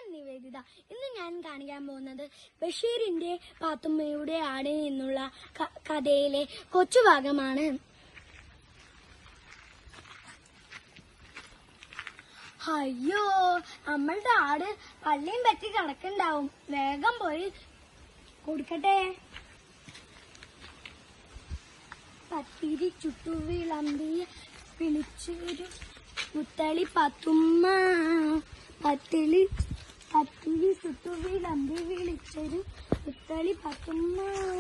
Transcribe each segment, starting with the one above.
നിവേദിത ഇന്ന് ഞാൻ കാണിക്കാൻ പോകുന്നത് ബഷീറിന്റെ പാത്തുമ്മയുടെ ആട് എന്നുള്ള ക- കഥയിലെ കൊച്ചു ഭാഗമാണ് അയ്യോ നമ്മളുടെ ആട് പള്ളിയും പറ്റി കിടക്കണ്ടാവും വേഗം പോയി കൊടുക്കട്ടെ പത്തിരി ചുട്ടു വിളമ്പി വിളിച്ചൊരു മുത്തളി പത്തുമ്മ പത്തിരി പത്തിരി ചുട്ടു വിളമ്പി വിളിച്ചൊരു മുത്തളി പത്തുമ്മ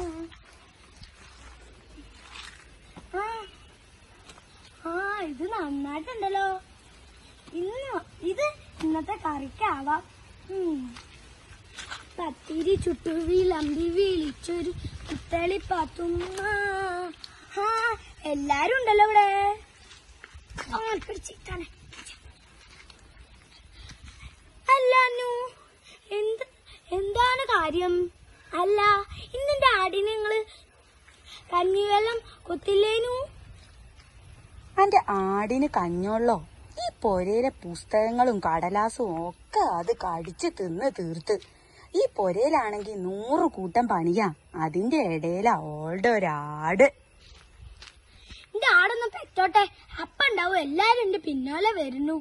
ആ ആ ഇത് നന്നായിട്ടുണ്ടല്ലോ ഇന്ന് ഇത് ഇന്നത്തെ കറിക്കാവാം ഉം. പത്തിരി ചുട്ടു വിളമ്പി വിളിച്ചൊരു മുത്തളി പത്തുമ്മ ആ എല്ലാരും ഉണ്ടല്ലോ ഇവിടെ ആ, പിടിച്ചിട്ടാണ്. അല്ല അന്നു എന്ത് എന്താണ് കാര്യം അല്ല ഇന്നെന്റെ ആടിനെ നിങ്ങള് കഞ്ഞിവെള്ളം കൊത്തില്ലേനു അന്റെ ആടിന് കഞ്ഞോളോ ഈ പൊരയിലെ പുസ്തകങ്ങളും കടലാസും ഒക്കെ അത് കടിച്ച് തിന്ന് തീർത്ത് ഈ പൊരയിലാണെങ്കി നൂറ് കൂട്ടം പണിയാ അതിന്റെ ഇടയിലാ ഓളുടെ ഒരാട് എന്റെ ആടൊന്ന് പെറ്റോട്ടെ അപ്പ ഉണ്ടാവും എല്ലാരും എന്റെ പിന്നാലെ വരുന്നു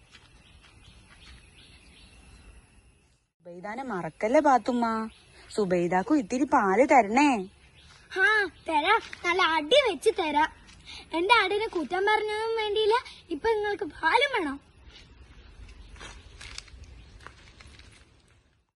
സുബൈദാനെ മറക്കല്ലേ പാത്തുമ്മ സുബൈദാക്കും ഇത്തിരി പാല് തരണേ ആ തരാം നല്ല അടി വെച്ച് തരാം എന്റെ ആടിനെ കുറ്റം പറഞ്ഞതും വേണ്ടിയില്ല ഇപ്പൊ നിങ്ങൾക്ക് പാലും വേണം